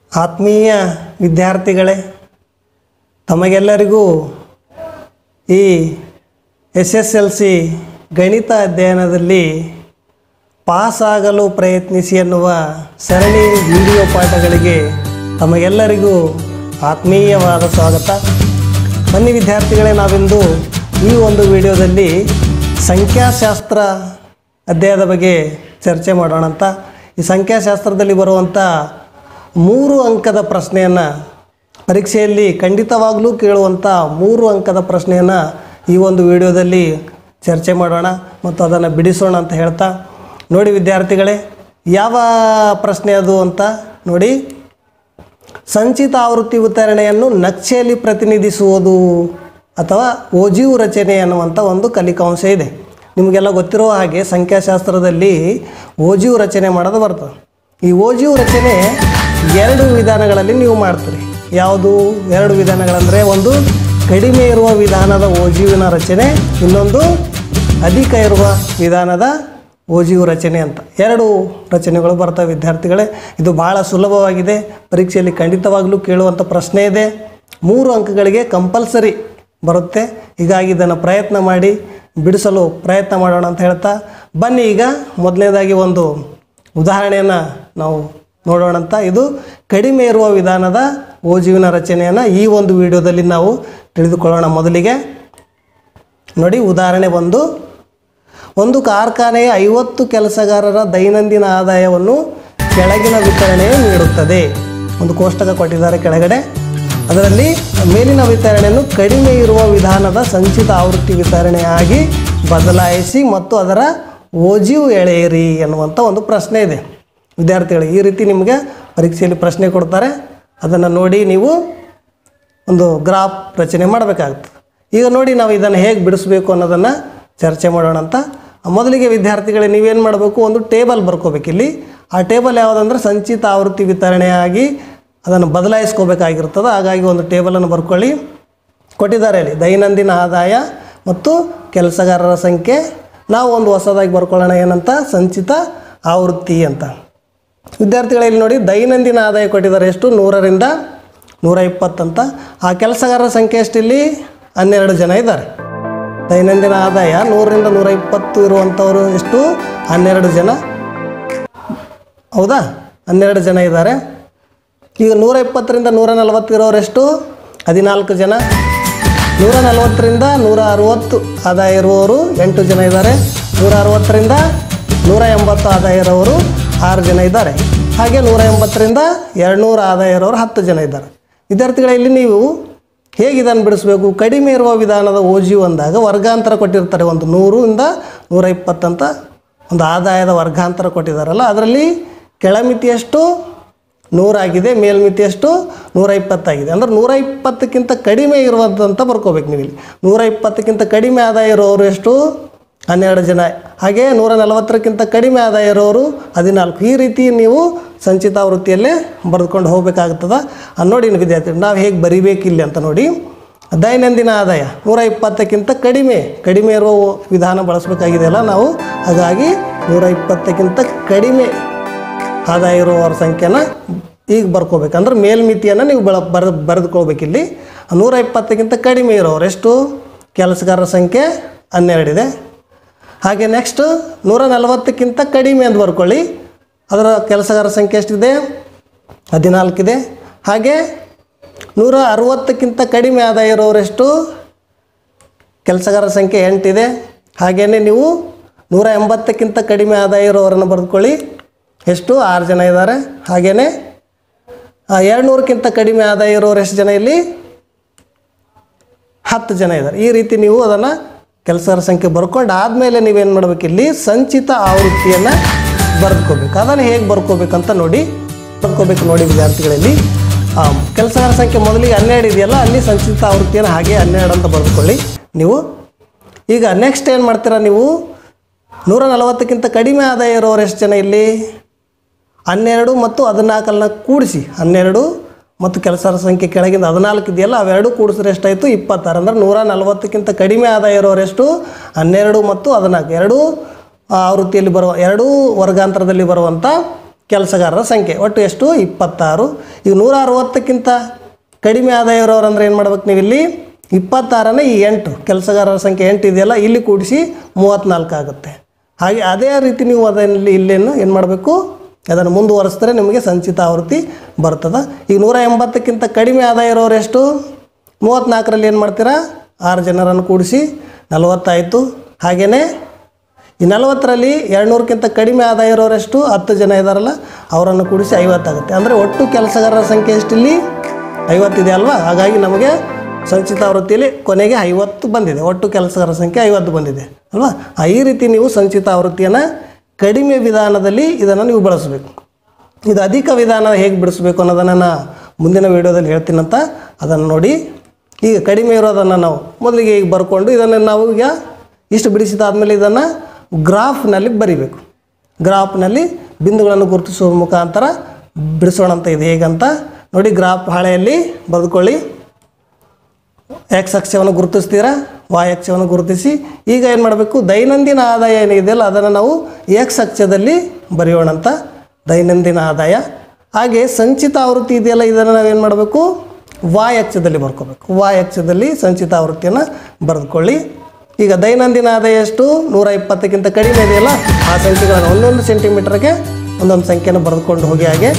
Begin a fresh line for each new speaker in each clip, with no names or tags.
ಆತ್ಮೀಯ ವಿದ್ಯಾರ್ಥಿಗಳೇ ತಮಗೆಲ್ಲರಿಗೂ ಈ ಎಸ್ ಎಸ್ ಎಲ್ ಸಿ ಗಣಿತ ಅಧ್ಯಯನದಲ್ಲಿ ಪಾಸಾಗಲು ಪ್ರಯತ್ನಿಸಿ ಎನ್ನುವ ಸರಣಿ ವಿಡಿಯೋ ಪಾಠಗಳಿಗೆ ತಮಗೆಲ್ಲರಿಗೂ ಆತ್ಮೀಯವಾದ ಸ್ವಾಗತ ಬನ್ನಿ ವಿದ್ಯಾರ್ಥಿಗಳೇ ನಾವಿಂದು ಈ ಒಂದು ವಿಡಿಯೋದಲ್ಲಿ ಸಂಖ್ಯಾಶಾಸ್ತ್ರ ಅಧ್ಯಾಯದ ಬಗ್ಗೆ ಚರ್ಚೆ ಮಾಡೋಣ ಅಂತ ಈ ಸಂಖ್ಯಾಶಾಸ್ತ್ರದಲ್ಲಿ ಬರುವಂಥ ಮೂರು ಅಂಕದ ಪ್ರಶ್ನೆಯನ್ನು ಪರೀಕ್ಷೆಯಲ್ಲಿ ಖಂಡಿತವಾಗಲೂ ಕೇಳುವಂಥ ಮೂರು ಅಂಕದ ಪ್ರಶ್ನೆಯನ್ನು ಈ ಒಂದು ವಿಡಿಯೋದಲ್ಲಿ ಚರ್ಚೆ ಮಾಡೋಣ ಮತ್ತು ಅದನ್ನು ಬಿಡಿಸೋಣ ಅಂತ ಹೇಳ್ತಾ ನೋಡಿ ವಿದ್ಯಾರ್ಥಿಗಳೇ ಯಾವ ಪ್ರಶ್ನೆ ಅದು ಅಂತ ನೋಡಿ ಸಂಚಿತ ಆವೃತ್ತಿ ವಿತರಣೆಯನ್ನು ನಕ್ಷೆಯಲ್ಲಿ ಪ್ರತಿನಿಧಿಸುವುದು ಅಥವಾ ಓಜಿಯು ರಚನೆ ಅನ್ನುವಂಥ ಒಂದು ಕಲಿಕಾಂಶ ಇದೆ ನಿಮಗೆಲ್ಲ ಗೊತ್ತಿರೋ ಹಾಗೆ ಸಂಖ್ಯಾಶಾಸ್ತ್ರದಲ್ಲಿ ಓಜಿಯು ರಚನೆ ಮಾಡೋದು ಬರ್ತದೆ ಈ ಓಜಿಯು ರಚನೆ ಎರಡು ವಿಧಾನಗಳಲ್ಲಿ ನೀವು ಮಾಡ್ತೀರಿ ಯಾವುದು ಎರಡು ವಿಧಾನಗಳಂದರೆ ಒಂದು ಕಡಿಮೆ ಇರುವ ವಿಧಾನದ ಓಜಿಯುವಿನ ರಚನೆ ಇನ್ನೊಂದು ಅಧಿಕ ಇರುವ ವಿಧಾನದ ಓಜಿಯು ರಚನೆ ಅಂತ ಎರಡು ರಚನೆಗಳು ಬರ್ತವೆ ವಿದ್ಯಾರ್ಥಿಗಳೇ ಇದು ಭಾಳ ಸುಲಭವಾಗಿದೆ ಪರೀಕ್ಷೆಯಲ್ಲಿ ಖಂಡಿತವಾಗಲೂ ಕೇಳುವಂಥ ಪ್ರಶ್ನೆ ಇದೆ ಮೂರು ಅಂಕಗಳಿಗೆ ಕಂಪಲ್ಸರಿ ಬರುತ್ತೆ ಹೀಗಾಗಿ ಇದನ್ನು ಪ್ರಯತ್ನ ಮಾಡಿ ಬಿಡಿಸಲು ಪ್ರಯತ್ನ ಮಾಡೋಣ ಅಂತ ಹೇಳ್ತಾ ಬನ್ನಿ ಈಗ ಮೊದಲನೇದಾಗಿ ಒಂದು ಉದಾಹರಣೆಯನ್ನು ನಾವು ನೋಡೋಣ ಅಂತ ಇದು ಕಡಿಮೆ ಇರುವ ವಿಧಾನದ ಓಜುವಿನ ರಚನೆಯನ್ನು ಈ ಒಂದು ವಿಡಿಯೋದಲ್ಲಿ ನಾವು ತಿಳಿದುಕೊಳ್ಳೋಣ ಮೊದಲಿಗೆ ನೋಡಿ ಉದಾಹರಣೆ ಒಂದು ಒಂದು ಕಾರ್ಖಾನೆಯ ಐವತ್ತು ಕೆಲಸಗಾರರ ದೈನಂದಿನ ಆದಾಯವನ್ನು ಕೆಳಗಿನ ವಿತರಣೆಯು ನೀಡುತ್ತದೆ ಒಂದು ಕೋಷ್ಟಕ ಕೊಟ್ಟಿದ್ದಾರೆ ಕೆಳಗಡೆ ಅದರಲ್ಲಿ ಮೇಲಿನ ವಿತರಣೆಯನ್ನು ಕಡಿಮೆ ಇರುವ ವಿಧಾನದ ಸಂಚಿತ ಆವೃತ್ತಿ ವಿತರಣೆಯಾಗಿ ಬದಲಾಯಿಸಿ ಮತ್ತು ಅದರ ಓಜಿಯು ಎಳೆಯಿರಿ ಎನ್ನುವಂಥ ಒಂದು ಪ್ರಶ್ನೆ ಇದೆ ವಿದ್ಯಾರ್ಥಿಗಳಿಗೆ ಈ ರೀತಿ ನಿಮಗೆ ಪರೀಕ್ಷೆಯಲ್ಲಿ ಪ್ರಶ್ನೆ ಕೊಡ್ತಾರೆ ಅದನ್ನು ನೋಡಿ ನೀವು ಒಂದು ಗ್ರಾಫ್ ರಚನೆ ಮಾಡಬೇಕಾಗುತ್ತೆ ಈಗ ನೋಡಿ ನಾವು ಇದನ್ನು ಹೇಗೆ ಬಿಡಿಸ್ಬೇಕು ಅನ್ನೋದನ್ನು ಚರ್ಚೆ ಮಾಡೋಣ ಅಂತ ಮೊದಲಿಗೆ ವಿದ್ಯಾರ್ಥಿಗಳೇ ನೀವೇನು ಮಾಡಬೇಕು ಒಂದು ಟೇಬಲ್ ಬರ್ಕೋಬೇಕು ಇಲ್ಲಿ ಆ ಟೇಬಲ್ ಯಾವುದಂದ್ರೆ ಸಂಚಿತ ಆವೃತ್ತಿ ವಿತರಣೆಯಾಗಿ ಅದನ್ನು ಬದಲಾಯಿಸ್ಕೋಬೇಕಾಗಿರ್ತದೆ ಹಾಗಾಗಿ ಒಂದು ಟೇಬಲನ್ನು ಬರ್ಕೊಳ್ಳಿ ಕೊಟ್ಟಿದ್ದಾರೆ ಇಲ್ಲಿ ದೈನಂದಿನ ಆದಾಯ ಮತ್ತು ಕೆಲಸಗಾರರ ಸಂಖ್ಯೆ ನಾವು ಒಂದು ಹೊಸದಾಗಿ ಬರ್ಕೊಳ್ಳೋಣ ಏನಂತ ಸಂಚಿತ ಆವೃತ್ತಿ ಅಂತ ವಿದ್ಯಾರ್ಥಿಗಳು ಇಲ್ಲಿ ನೋಡಿ ದೈನಂದಿನ ಆದಾಯ ಕೊಟ್ಟಿದ್ದಾರೆ ಎಷ್ಟು ನೂರರಿಂದ ನೂರ ಇಪ್ಪತ್ತಂತ ಆ ಕೆಲಸಗಾರರ ಸಂಖ್ಯೆ ಎಷ್ಟು ಇಲ್ಲಿ ಹನ್ನೆರಡು ಜನ ಇದ್ದಾರೆ ದೈನಂದಿನ ಆದಾಯ ನೂರರಿಂದ ನೂರ ಇಪ್ಪತ್ತು ಇರುವಂಥವರು ಎಷ್ಟು ಹನ್ನೆರಡು ಜನ ಹೌದಾ ಹನ್ನೆರಡು ಜನ ಇದ್ದಾರೆ ಈಗ ನೂರ ಇಪ್ಪತ್ತರಿಂದ ನೂರ ನಲವತ್ತು ಇರೋರೆಷ್ಟು ಹದಿನಾಲ್ಕು ಜನ ನೂರ ನಲವತ್ತರಿಂದ ನೂರ ಅರುವತ್ತು ಆದಾಯ ಇರುವವರು ಎಂಟು ಜನ ಇದ್ದಾರೆ ನೂರ ಅರುವತ್ತರಿಂದ ನೂರ ಎಂಬತ್ತು ಆದಾಯ ಇರೋರು ಆರು ಜನ ಇದ್ದಾರೆ ಹಾಗೆ ನೂರ ಎಂಬತ್ತರಿಂದ ಎರಡುನೂರು ಆದಾಯ ಇರೋರು ಹತ್ತು ಜನ ಇದ್ದಾರೆ ವಿದ್ಯಾರ್ಥಿಗಳ ಇಲ್ಲಿ ನೀವು ಹೇಗೆ ಇದನ್ನು ಬಿಡಿಸ್ಬೇಕು ಕಡಿಮೆ ಇರುವ ವಿಧಾನದ ಓಜಿ ಅಂದಾಗ ವರ್ಗಾಂತರ ಕೊಟ್ಟಿರ್ತಾರೆ ಒಂದು ನೂರಿಂದ ನೂರ ಇಪ್ಪತ್ತಂತ ಒಂದು ಆದಾಯದ ವರ್ಗಾಂತರ ಕೊಟ್ಟಿದ್ದಾರಲ್ಲ ಅದರಲ್ಲಿ ಕೆಳಮಿತಿ ಎಷ್ಟು ನೂರಾಗಿದೆ ಮೇಲ್ಮಿತಿ ಎಷ್ಟು ನೂರ ಇಪ್ಪತ್ತಾಗಿದೆ ಅಂದ್ರೆ ನೂರ ಇಪ್ಪತ್ತಕ್ಕಿಂತ ಕಡಿಮೆ ಇರುವಂತ ಬರ್ಕೋಬೇಕು ನೀವು ಇಲ್ಲಿ ನೂರ ಇಪ್ಪತ್ತಕ್ಕಿಂತ ಕಡಿಮೆ ಆದಾಯ ಇರೋರು ಎಷ್ಟು ಹನ್ನೆರಡು ಜನ ಹಾಗೆ ನೂರ ನಲವತ್ತರಕ್ಕಿಂತ ಕಡಿಮೆ ಆದಾಯ ಇರೋರು ಹದಿನಾಲ್ಕು ಈ ರೀತಿ ನೀವು ಸಂಚಿತ ವೃತ್ತಿಯಲ್ಲೇ ಬರೆದುಕೊಂಡು ಹೋಗಬೇಕಾಗ್ತದೆ ಅದು ನೋಡಿ ವಿದ್ಯಾರ್ಥಿ ನಾವು ಹೇಗೆ ಬರಿಬೇಕಿಲ್ಲ ಅಂತ ನೋಡಿ ದೈನಂದಿನ ಆದಾಯ ನೂರ ಇಪ್ಪತ್ತಕ್ಕಿಂತ ಕಡಿಮೆ ಕಡಿಮೆ ಇರುವ ವಿಧಾನ ಬಳಸಬೇಕಾಗಿದೆಯಲ್ಲ ನಾವು ಹಾಗಾಗಿ ನೂರ ಇಪ್ಪತ್ತಕ್ಕಿಂತ ಕಡಿಮೆ ಆದಾಯ ಇರುವವರ ಸಂಖ್ಯೆನ ಈಗ ಬರ್ಕೋಬೇಕಂದ್ರೆ ಮೇಲ್ಮಿತಿಯನ್ನು ನೀವು ಬಳ ಬರೆದು ಬರೆದುಕೊಳ್ಬೇಕಿಲ್ಲಿ ನೂರ ಇಪ್ಪತ್ತಕ್ಕಿಂತ ಕಡಿಮೆ ಇರೋರು ಎಷ್ಟು ಕೆಲಸಗಾರರ ಸಂಖ್ಯೆ ಹನ್ನೆರಡಿದೆ ಹಾಗೆ ನೆಕ್ಸ್ಟ್ ನೂರ ನಲವತ್ತಕ್ಕಿಂತ ಕಡಿಮೆ ಅಂತ ಬರ್ಕೊಳ್ಳಿ ಅದರ ಕೆಲಸಗಾರರ ಸಂಖ್ಯೆ ಎಷ್ಟಿದೆ ಹದಿನಾಲ್ಕಿದೆ ಹಾಗೆ ನೂರ ಅರುವತ್ತಕ್ಕಿಂತ ಕಡಿಮೆ ಆದಾಯ ಇರೋರೆಷ್ಟು ಕೆಲಸಗಾರರ ಸಂಖ್ಯೆ ಎಂಟಿದೆ ಹಾಗೆಯೇ ನೀವು ನೂರ ಎಂಬತ್ತಕ್ಕಿಂತ ಕಡಿಮೆ ಆದಾಯ ಇರೋರನ್ನು ಬರೆದುಕೊಳ್ಳಿ ಎಷ್ಟು ಆರು ಜನ ಇದ್ದಾರೆ ಹಾಗೆಯೇ ಎರಡು ನೂರಕ್ಕಿಂತ ಕಡಿಮೆ ಆದಾಯ ಇರೋರು ಎಷ್ಟು ಜನ ಇಲ್ಲಿ ಹತ್ತು ಜನ ಇದ್ದಾರೆ ಈ ರೀತಿ ನೀವು ಅದನ್ನು ಕೆಲಸಗಾರ ಸಂಖ್ಯೆ ಬರ್ಕೊಂಡು ಆದಮೇಲೆ ನೀವೇನು ಮಾಡ್ಬೇಕು ಇಲ್ಲಿ ಸಂಚಿತ ಆವೃತ್ತಿಯನ್ನು ಬರೆದುಕೋಬೇಕು ಅದನ್ನು ಹೇಗೆ ಬರ್ಕೋಬೇಕಂತ ನೋಡಿ ಬರ್ಕೋಬೇಕು ನೋಡಿ ವಿದ್ಯಾರ್ಥಿಗಳಲ್ಲಿ ಕೆಲಸಗಾರ ಸಂಖ್ಯೆ ಮೊದಲಿಗೆ ಹನ್ನೆರಡು ಇದೆಯಲ್ಲ ಅಲ್ಲಿ ಸಂಚಿತ ಆವೃತ್ತಿಯನ್ನು ಹಾಗೆ ಹನ್ನೆರಡು ಅಂತ ಬರೆದುಕೊಳ್ಳಿ ನೀವು ಈಗ ನೆಕ್ಸ್ಟ್ ಏನು ಮಾಡ್ತೀರಾ ನೀವು ನೂರ ನಲವತ್ತಕ್ಕಿಂತ ಕಡಿಮೆ ಆದಾಯ ಇರೋರು ಎಷ್ಟು ಜನ ಇಲ್ಲಿ ಹನ್ನೆರಡು ಮತ್ತು ಹದಿನಾಲ್ಕನ್ನ ಕೂಡಿಸಿ ಹನ್ನೆರಡು ಮತ್ತು ಕೆಲಸದ ಸಂಖ್ಯೆ ಕೆಳಗಿಂದ ಹದಿನಾಲ್ಕು ಇದೆಯಲ್ಲ ಅವೆರಡು ಕೂಡಿಸಿದ್ರೆ ಎಷ್ಟಾಯಿತು ಇಪ್ಪತ್ತಾರು ಅಂದರೆ ನೂರ ನಲವತ್ತಕ್ಕಿಂತ ಕಡಿಮೆ ಆದಾಯ ಇರೋರೆಷ್ಟು ಹನ್ನೆರಡು ಮತ್ತು ಹದಿನಾಲ್ಕು ಎರಡೂ ಆವೃತ್ತಿಯಲ್ಲಿ ಬರುವ ಎರಡೂ ವರ್ಗಾಂತರದಲ್ಲಿ ಬರುವಂಥ ಕೆಲಸಗಾರರ ಸಂಖ್ಯೆ ಒಟ್ಟು ಎಷ್ಟು ಇಪ್ಪತ್ತಾರು ಈಗ ನೂರ ಅರವತ್ತಕ್ಕಿಂತ ಕಡಿಮೆ ಆದಾಯ ಇರೋರು ಅಂದ್ರೆ ಏನು ಮಾಡ್ಬೇಕು ನೀವು ಇಲ್ಲಿ ಇಪ್ಪತ್ತಾರನೇ ಈ ಎಂಟು ಕೆಲಸಗಾರರ ಸಂಖ್ಯೆ ಎಂಟು ಇದೆಯಲ್ಲ ಇಲ್ಲಿ ಕೂಡಿಸಿ ಮೂವತ್ತ್ನಾಲ್ಕು ಆಗುತ್ತೆ ಹಾಗೆ ಅದೇ ರೀತಿ ನೀವು ಅದರಲ್ಲಿ ಇಲ್ಲೇನು ಏನು ಮಾಡಬೇಕು ಅದನ್ನು ಮುಂದುವರಿಸಿದ್ರೆ ನಿಮಗೆ ಸಂಚಿತ ಆವೃತ್ತಿ ಬರ್ತದೆ ಈಗ ನೂರ ಎಂಬತ್ತಕ್ಕಿಂತ ಕಡಿಮೆ ಆದಾಯ ಇರೋರು ಎಷ್ಟು ಮೂವತ್ತ್ನಾಲ್ಕರಲ್ಲಿ ಏನು ಮಾಡ್ತೀರಾ ಆರು ಜನರನ್ನು ಕೂಡಿಸಿ ನಲವತ್ತಾಯಿತು ಹಾಗೆಯೇ ಈ ನಲವತ್ತರಲ್ಲಿ ಎರಡುನೂರಕ್ಕಿಂತ ಕಡಿಮೆ ಆದಾಯ ಇರೋರೆಷ್ಟು ಹತ್ತು ಜನ ಇದ್ದಾರಲ್ಲ ಅವರನ್ನು ಕೂಡಿಸಿ ಐವತ್ತಾಗುತ್ತೆ ಅಂದರೆ ಒಟ್ಟು ಕೆಲಸಗಾರರ ಸಂಖ್ಯೆ ಎಷ್ಟಿಲ್ಲಿ ಐವತ್ತಿದೆ ಅಲ್ವಾ ಹಾಗಾಗಿ ನಮಗೆ ಸಂಚಿತ ಆವೃತ್ತಿಯಲ್ಲಿ ಕೊನೆಗೆ ಐವತ್ತು ಬಂದಿದೆ ಒಟ್ಟು ಕೆಲಸಗಾರರ ಸಂಖ್ಯೆ ಐವತ್ತು ಬಂದಿದೆ ಅಲ್ವಾ ಆ, ಈ ರೀತಿ ನೀವು ಸಂಚಿತ ಆವೃತ್ತಿಯನ್ನು ಕಡಿಮೆ ವಿಧಾನದಲ್ಲಿ ಇದನ್ನು ನೀವು ಬಳಸಬೇಕು ಇದು ಅಧಿಕ ವಿಧಾನ ಹೇಗೆ ಬಿಡಿಸ್ಬೇಕು ಅನ್ನೋದನ್ನು ನಾ ಮುಂದಿನ ವೀಡಿಯೋದಲ್ಲಿ ಹೇಳ್ತೀನಂತ ಅದನ್ನು ನೋಡಿ ಈಗ ಕಡಿಮೆ ಇರೋದನ್ನು ನಾವು ಮೊದಲಿಗೆ ಈಗ ಬರ್ಕೊಂಡು ಇದನ್ನು ನಾವು ಈಗ ಇಷ್ಟು ಬಿಡಿಸಿದಾದ್ಮೇಲೆ ಇದನ್ನು ಗ್ರಾಫ್ನಲ್ಲಿ ಬರಿಬೇಕು ಗ್ರಾಫ್ನಲ್ಲಿ ಬಿಂದುಗಳನ್ನು ಗುರುತಿಸುವ ಮುಖಾಂತರ ಬಿಡಿಸೋಣ ಅಂತ ಇದೆ ಹೇಗಂತ ನೋಡಿ ಗ್ರಾಫ್ ಹಾಳೆಯಲ್ಲಿ ಬರೆದುಕೊಳ್ಳಿ ಎಕ್ಸ್ ಅಕ್ಷವನ್ನು ಗುರುತಿಸ್ತೀರಾ ವಾಯ್ ಅಕ್ಷವನ್ನು ಗುರುತಿಸಿ ಈಗ ಏನು ಮಾಡಬೇಕು ದೈನಂದಿನ ಆದಾಯ ಏನಿದೆಯಲ್ಲ ಅದನ್ನು ನಾವು ಎಕ್ಸ್ ಅಕ್ಷದಲ್ಲಿ ಬರೆಯೋಣ ಅಂತ ದೈನಂದಿನ ಆದಾಯ ಹಾಗೆ ಸಂಚಿತ ಆವೃತ್ತಿ ಇದೆಯಲ್ಲ ಇದನ್ನು ನಾವೇನು ಮಾಡಬೇಕು ವಾಯ್ ಅಕ್ಷದಲ್ಲಿ ಬರ್ಕೋಬೇಕು ವಾಯ್ ಅಕ್ಷದಲ್ಲಿ ಸಂಚಿತ ಆವೃತ್ತಿಯನ್ನು ಬರೆದುಕೊಳ್ಳಿ ಈಗ ದೈನಂದಿನ ಆದಾಯ ಎಷ್ಟು ನೂರ ಇಪ್ಪತ್ತಕ್ಕಿಂತ ಕಡಿಮೆ ಇದೆಯಲ್ಲ ಆ ಸಂಖ್ಯೆಗಳನ್ನು ಒಂದೊಂದು ಸೆಂಟಿಮೀಟರ್ಗೆ ಒಂದೊಂದು ಸಂಖ್ಯೆಯನ್ನು ಬರೆದುಕೊಂಡು ಹೋಗಿ ಹಾಗೆ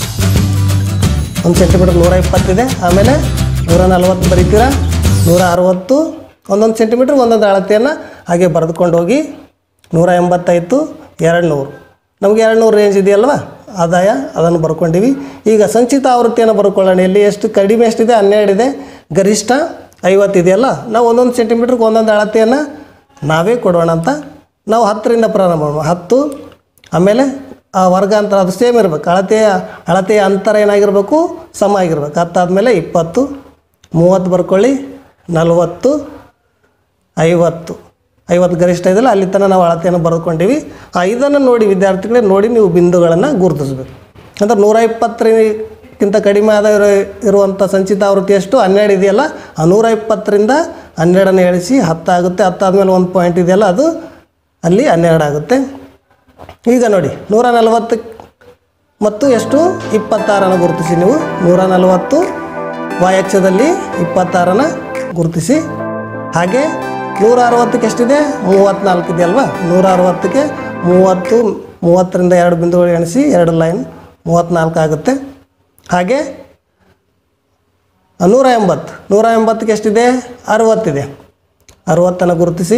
ಒಂದು ಸೆಂಟಿಮೀಟರ್ ನೂರ ಇಪ್ಪತ್ತಿದೆ ಆಮೇಲೆ ನೂರ ನಲ್ವತ್ತು ಬರೀತೀರಾ ನೂರ ಅರವತ್ತು ಒಂದೊಂದು ಸೆಂಟಿಮೀಟ್ರ್ ಒಂದೊಂದು ಅಳತೆಯನ್ನು ಹಾಗೆ ಬರೆದುಕೊಂಡು ಹೋಗಿ ನೂರ ಎಂಬತ್ತೈತು ಎರಡು ನೂರು ನಮಗೆ ಎರಡು ನೂರು ರೇಂಜ್ ಇದೆಯಲ್ವಾ ಆದಾಯ ಅದನ್ನು ಬರ್ಕೊಂಡಿವಿ ಈಗ ಸಂಚಿತ ಆವೃತ್ತಿಯನ್ನು ಬರ್ಕೊಳ್ಳೋಣ ಇಲ್ಲಿ ಎಷ್ಟು ಕಡಿಮೆ ಎಷ್ಟಿದೆ ಹನ್ನೆರಡಿದೆ ಗರಿಷ್ಠ ಐವತ್ತು ಇದೆಯಲ್ಲ ನಾವು ಒಂದೊಂದು ಸೆಂಟಿಮೀಟ್ರಿಗೆ ಒಂದೊಂದು ಅಳತೆಯನ್ನು ನಾವೇ ಕೊಡೋಣ ಅಂತ ನಾವು ಹತ್ತರಿಂದ ಪ್ರಾರಂಭ ಮಾಡೋಣ ಹತ್ತು ಆಮೇಲೆ ಆ ವರ್ಗಾಂತರ ಅದು ಸೇಮ್ ಇರಬೇಕು ಅಳತೆಯ ಅಳತೆಯ ಅಂತರ ಏನಾಗಿರಬೇಕು ಸಮ ಆಗಿರ್ಬೇಕು ಹತ್ತಾದಮೇಲೆ ಇಪ್ಪತ್ತು ಮೂವತ್ತು ಬರ್ಕೊಳ್ಳಿ ನಲವತ್ತು ಐವತ್ತು ಐವತ್ತು ಗರಿಷ್ಠ ಇದೆಯಲ್ಲ ಅಲ್ಲಿ ತನಕ ನಾವು ಅಳತೆಯನ್ನು ಬರೆದುಕೊಂಡಿವಿ ಆ ಇದನ್ನು ನೋಡಿ ವಿದ್ಯಾರ್ಥಿಗಳೇ ನೋಡಿ ನೀವು ಬಿಂದುಗಳನ್ನು ಗುರುತಿಸ್ಬೇಕು ಅಂದ್ರೆ ನೂರ ಇಪ್ಪತ್ತರಿಗಿಂತ ಕಡಿಮೆ ಆದ ಇರೋ ಇರುವಂಥ ಸಂಚಿತ ಆವೃತ್ತಿ ಎಷ್ಟು ಹನ್ನೆರಡು ಇದೆಯಲ್ಲ ಆ ನೂರ ಇಪ್ಪತ್ತರಿಂದ ಹನ್ನೆರಡನ್ನು ಎಳಿಸಿ ಹತ್ತಾಗುತ್ತೆ ಹತ್ತಾದ್ಮೇಲೆ ಒಂದು ಪಾಯಿಂಟ್ ಇದೆಯಲ್ಲ ಅದು ಅಲ್ಲಿ ಹನ್ನೆರಡು ಆಗುತ್ತೆ ಈಗ ನೋಡಿ ನೂರ ನಲವತ್ತು ಮತ್ತು ಎಷ್ಟು ಇಪ್ಪತ್ತಾರನ್ನು ಗುರುತಿಸಿ ನೀವು ನೂರ ನಲವತ್ತು ವಾಯಕ್ಷದಲ್ಲಿ ಇಪ್ಪತ್ತಾರನ್ನು ಗುರುತಿಸಿ ಹಾಗೆ ನೂರ ಅರವತ್ತಕ್ಕೆ ಎಷ್ಟಿದೆ ಮೂವತ್ತ್ನಾಲ್ಕು ಇದೆ ಅಲ್ವಾ ನೂರ ಅರವತ್ತಕ್ಕೆ ಮೂವತ್ತು ಮೂವತ್ತರಿಂದ ಎರಡು ಬಿಂದುಗಳು ಎಣಿಸಿ ಎರಡು ಲೈನ್ ಮೂವತ್ತ್ನಾಲ್ಕು ಆಗುತ್ತೆ ಹಾಗೆ ನೂರ ಎಂಬತ್ತು ನೂರ ಎಂಬತ್ತಕ್ಕೆ ಎಷ್ಟಿದೆ ಅರವತ್ತಿದೆ ಅರವತ್ತನ್ನು ಗುರುತಿಸಿ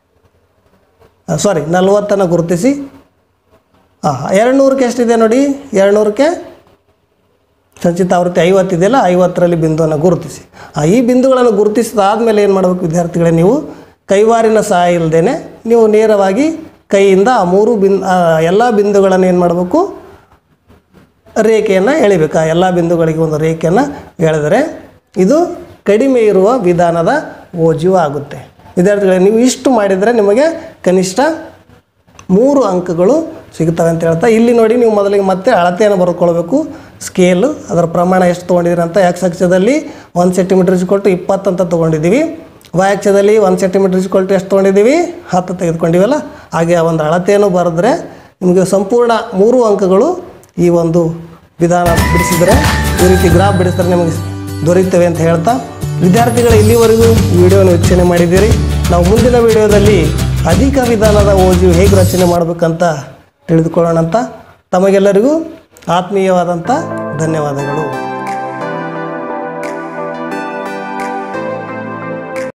ಸಾರಿ ನಲ್ವತ್ತನ್ನು ಗುರುತಿಸಿ ಹಾಂ ಎರಡು ನೂರಕ್ಕೆ ಎಷ್ಟಿದೆ ನೋಡಿ ಎರಡು ನೂರಕ್ಕೆ ಸಂಚಿತ ಆವೃತ್ತಿ ಐವತ್ತಿದೆಯಲ್ಲ ಐವತ್ತರಲ್ಲಿ ಬಿಂದುವನ್ನು ಗುರುತಿಸಿ ಆ ಈ ಬಿಂದುಗಳನ್ನು ಗುರುತಿಸಿದಾದ್ಮೇಲೆ ಏನು ಮಾಡಬೇಕು ವಿದ್ಯಾರ್ಥಿಗಳೇ ನೀವು ಕೈವಾರಿನ ಸಹಾಯ ಇಲ್ಲದೇ ನೀವು ನೇರವಾಗಿ ಕೈಯಿಂದ ಆ ಮೂರು ಬಿನ್ ಎಲ್ಲ ಬಿಂದುಗಳನ್ನು ಏನು ಮಾಡಬೇಕು ರೇಖೆಯನ್ನು ಎಳಿಬೇಕು ಆ ಎಲ್ಲ ಬಿಂದುಗಳಿಗೆ ಒಂದು ರೇಖೆಯನ್ನು ಎಳೆದರೆ ಇದು ಕಡಿಮೆ ಇರುವ ವಿಧಾನದ ಓಜು ಆಗುತ್ತೆ ವಿದ್ಯಾರ್ಥಿಗಳೇ ನೀವು ಇಷ್ಟು ಮಾಡಿದರೆ ನಿಮಗೆ ಕನಿಷ್ಠ ಮೂರು ಅಂಕಗಳು ಸಿಗುತ್ತವೆ ಅಂತ ಹೇಳ್ತಾ ಇಲ್ಲಿ ನೋಡಿ ನೀವು ಮೊದಲಿಗೆ ಮತ್ತೆ ಅಳತೆಯನ್ನು ಬರ್ಕೊಳ್ಬೇಕು ಸ್ಕೇಲು ಅದರ ಪ್ರಮಾಣ ಎಷ್ಟು ತೊಗೊಂಡಿದ್ದೀರಿ ಅಂತ ಎಕ್ಸ್ ಅಕ್ಷದಲ್ಲಿ ಒಂದು ಸೆಂಟಿಮೀಟರ್ ಇಸ್ಕೊಟ್ಟು ಇಪ್ಪತ್ತು ಅಂತ ತೊಗೊಂಡಿದ್ದೀವಿ ವೈ ಅಕ್ಷದಲ್ಲಿ ಒಂದು ಸೆಂಟಿಮೀಟರ್ ಇಸ್ಕೊಟ್ಟು ಎಷ್ಟು ತೊಗೊಂಡಿದ್ದೀವಿ ಹತ್ತು ತೆಗೆದುಕೊಂಡಿವಲ್ಲ ಹಾಗೆ ಆ ಒಂದು ಅಳತೆಯನ್ನು ಬರೆದ್ರೆ ನಿಮಗೆ ಸಂಪೂರ್ಣ ಮೂರು ಅಂಕಗಳು ಈ ಒಂದು ವಿಧಾನ ಬಿಡಿಸಿದರೆ ಈ ರೀತಿ ಗ್ರಾಫ್ ಬಿಡಿಸಿದ್ರೆ ನಿಮಗೆ ದೊರೆಯುತ್ತವೆ ಅಂತ ಹೇಳ್ತಾ ವಿದ್ಯಾರ್ಥಿಗಳು ಇಲ್ಲಿವರೆಗೂ ವಿಡಿಯೋನ ವೀಕ್ಷಣೆ ಮಾಡಿದ್ದೀರಿ ನಾವು ಮುಂದಿನ ವಿಡಿಯೋದಲ್ಲಿ ಅಧಿಕ ವಿಧಾನದ ಓಜು ಹೇಗೆ ರಚನೆ ಮಾಡಬೇಕಂತ ತಿಳಿದುಕೊಳ್ಳೋಣ ಅಂತ ತಮಗೆಲ್ಲರಿಗೂ ಆತ್ಮೀಯವಾದಂಥ ಧನ್ಯವಾದಗಳು